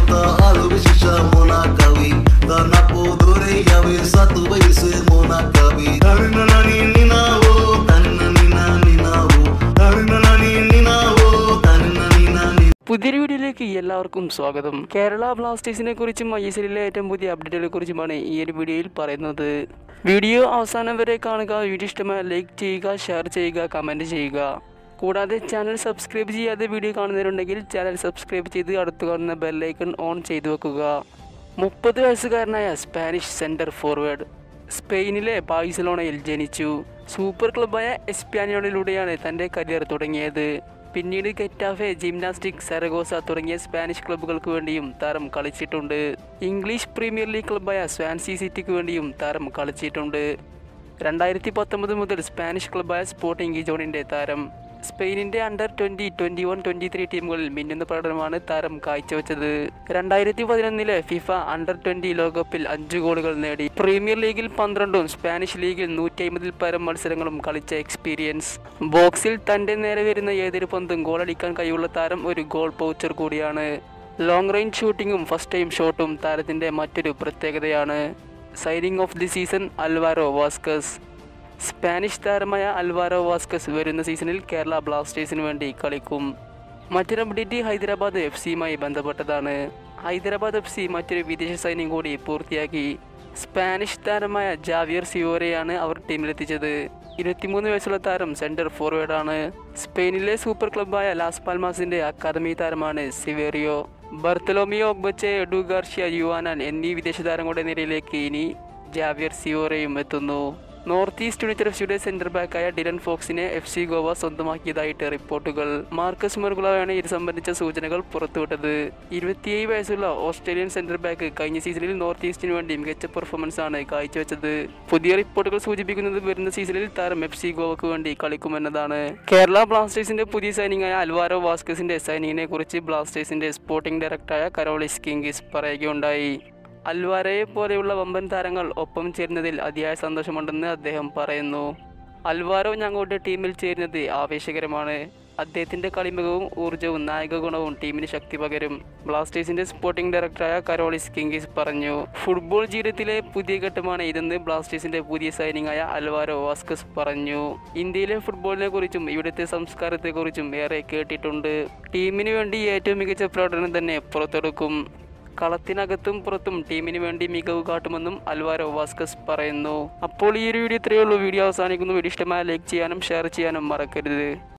tak halu shisha mona kawi Karena podore yawe satu baise mona kawi Karena nani ninawo Karena nina ninawo Karena nani ninawo Karena nina ninawo പുതിയൊരു വീഡിയോയിലേക്ക് എല്ലാവർക്കും സ്വാഗതം കേരള ബ്ലാസ്റ്റേഴ്സിനെ കുറിച്ചും I S എല്ലിലെ ഏറ്റവും പുതിയ അപ്ഡേറ്റുകളെ കുറിച്ചുമാണ് ഈ ഒരു വീഡിയോയിൽ പറയുന്നത് വീഡിയോ അവസാനം വരെ കാണുക വീഡിയോ ഇഷ്ടമായ ലൈക്ക് ചെയ്യുക ഷെയർ ചെയ്യുക കമൻറ്റ് ചെയ്യുക കൂടാതെ ചാനൽ സബ്സ്ക്രൈബ് ചെയ്യാതെ വീഡിയോ കാണുന്നവരുണ്ടെങ്കിൽ ചാനൽ സബ്സ്ക്രൈബ് ചെയ്ത് അടുത്ത് കാണുന്ന ബെല്ലൈക്കൺ ഓൺ ചെയ്തു വെക്കുക മുപ്പത് വയസ്സുകാരനായ സ്പാനിഷ് സെൻറ്റർ ഫോർവേഡ് സ്പെയിനിലെ ബാഴ്സലോണയിൽ ജനിച്ചു സൂപ്പർ ക്ലബായ എസ്പാനിയോണിലൂടെയാണ് തൻ്റെ കരിയർ തുടങ്ങിയത് പിന്നീട് ഗെറ്റാഫെ ജിംനാസ്റ്റിക് സരഗോസ തുടങ്ങിയ സ്പാനിഷ് ക്ലബ്ബുകൾക്ക് വേണ്ടിയും താരം കളിച്ചിട്ടുണ്ട് ഇംഗ്ലീഷ് പ്രീമിയർ ലീഗ് ക്ലബ്ബായ സ്വാൻസി സിറ്റിക്ക് വേണ്ടിയും താരം കളിച്ചിട്ടുണ്ട് രണ്ടായിരത്തി പത്തൊമ്പത് മുതൽ സ്പാനിഷ് ക്ലബ്ബായ സ്പോർട്ടിംഗ് ഗിജോണിൻ്റെ താരം സ്പെയിനിന്റെ under twenty twenty one twenty three ടീമുകളിൽ മിന്നുന്ന പ്രകടനമാണ് താരം കാഴ്ചവെച്ചത് രണ്ടായിരത്തി പതിനൊന്നിലെ ഫിഫ അണ്ടർ ട്വന്റി ലോകകപ്പിൽ അഞ്ച് ഗോളുകൾ നേടി പ്രീമിയർ ലീഗിൽ പന്ത്രണ്ടും സ്പാനിഷ് ലീഗിൽ നൂറ്റി അമ്പതിൽ പരം മത്സരങ്ങളും കളിച്ച എക്സ്പീരിയൻസ് ബോക്സിൽ തന്റെ നേരെ വരുന്ന ഏതൊരു പന്തും ഗോളടിക്കാൻ കഴിവുള്ള താരം ഒരു ഗോൾ പൗച്ചർ കൂടിയാണ് ലോങ് റേഞ്ച് ഷൂട്ടിങ്ങും ഫസ്റ്റ് ടൈം ഷോട്ടും താരത്തിന്റെ മറ്റൊരു പ്രത്യേകതയാണ് signing of the season Alvaro Vazquez Spanish താരമായ അൽവാരോ വാസ്കസ് വരുന്ന സീസണിൽ കേരള ബ്ലാസ്റ്റേഴ്സിന് വേണ്ടി കളിക്കും മറ്റൊരു അപ്ഡേറ്റ് ഹൈദരാബാദ് എഫ് സിയുമായി ബന്ധപ്പെട്ടതാണ് ഹൈദരാബാദ് എഫ് സി മറ്റൊരു വിദേശ സൈന്യം കൂടി പൂർത്തിയാക്കി സ്പാനിഷ് താരമായ ജാവിയർ സിയോരെയാണ് അവർ ടീമിലെത്തിച്ചത് ഇരുപത്തിമൂന്ന് വയസ്സുള്ള താരം സെന്റർ ഫോർവേഡാണ് സ്പെയിനിലെ സൂപ്പർ ക്ലബ്ബായ ലാസ് പാൽമാസിന്റെ അക്കാദമി താരമാണ് Siverio Bartholomew Ogbeche Edu Garcia Juanan എന്നീ വിദേശ താരങ്ങളുടെ നിരയിലേക്ക് ഇനി ജാവിയർ സിയോറയും എത്തുന്നു നോർത്ത് ഈസ്റ്റ് യുണൈറ്റഡ് എഫ് സിയുടെ സെന്റർ ബാക്കായ ഡിലൻ ഫോക്സിനെ എഫ് സി ഗോവ സ്വന്തമാക്കിയതായിട്ട് റിപ്പോർട്ടുകൾ മാർക്കസ് മെർഗുളാണ് ഇത് സംബന്ധിച്ച സൂചനകൾ പുറത്തുവിട്ടത് ഇരുപത്തിയേഴ് വയസ്സുള്ള ഓസ്ട്രേലിയൻ സെന്റർ ബാക്ക് കഴിഞ്ഞ സീസണിൽ നോർത്ത് ഈസ്റ്റിന് വേണ്ടി മികച്ച പെർഫോമൻസ് ആണ് കാഴ്ചവെച്ചത് പുതിയ റിപ്പോർട്ടുകൾ സൂചിപ്പിക്കുന്നത് വരുന്ന സീസണിൽ താരം എഫ് സി ഗോവക്ക് വേണ്ടി കളിക്കുമെന്നതാണ് കേരള ബ്ലാസ്റ്റേഴ്സിന്റെ പുതിയ സൈനിങ്ങായ അൽവാരോ വാസ്കസിന്റെ സൈനിങ്ങിനെ കുറിച്ച് ബ്ലാസ്റ്റേഴ്സിന്റെ സ്പോർട്ടിംഗ് ഡയറക്ടറായ കരോളിസ് കിങ്കിസ് പറയുകയുണ്ടായി അൽവാരയെ പോലെയുള്ള വമ്പൻ താരങ്ങൾ ഒപ്പം ചേരുന്നതിൽ അതിയായ സന്തോഷമുണ്ടെന്ന് അദ്ദേഹം പറയുന്നു അൽവാരോ ഞങ്ങളുടെ ടീമിൽ ചേരുന്നത് ആവേശകരമാണ് അദ്ദേഹത്തിന്റെ കളിമികവും ഊർജവും നായക ഗുണവും ടീമിന് ശക്തി പകരും ബ്ലാസ്റ്റേഴ്സിന്റെ സ്പോർട്ടിംഗ് ഡയറക്ടറായ കരോളിസ് കിങ്കിസ് പറഞ്ഞു ഫുട്ബോൾ ജീവിതത്തിലെ പുതിയ ഘട്ടമാണ് ഇതെന്ന് ബ്ലാസ്റ്റേഴ്സിന്റെ പുതിയ സൈനിങ്ങായ അൽവാരോ വാസ്കസ് പറഞ്ഞു ഇന്ത്യയിലെ ഫുട്ബോളിനെ കുറിച്ചും ഇവിടുത്തെ സംസ്കാരത്തെക്കുറിച്ചും ഏറെ കേട്ടിട്ടുണ്ട് ടീമിന് വേണ്ടി ഏറ്റവും മികച്ച പ്രകടനം തന്നെ പുറത്തെടുക്കും കളത്തിനകത്തും പുറത്തും ടീമിന് വേണ്ടി മികവ് കാട്ടുമെന്നും അൽവാരോ വാസ്കസ് പറയുന്നു അപ്പോൾ ഈ ഒരു വീഡിയോ ഇത്രയേ ഉള്ളൂ വീഡിയോ അവസാനിക്കുന്നു വീഡിയോ ഇഷ്ടമായ ലൈക്ക് ചെയ്യാനും ഷെയർ ചെയ്യാനും മറക്കരുത്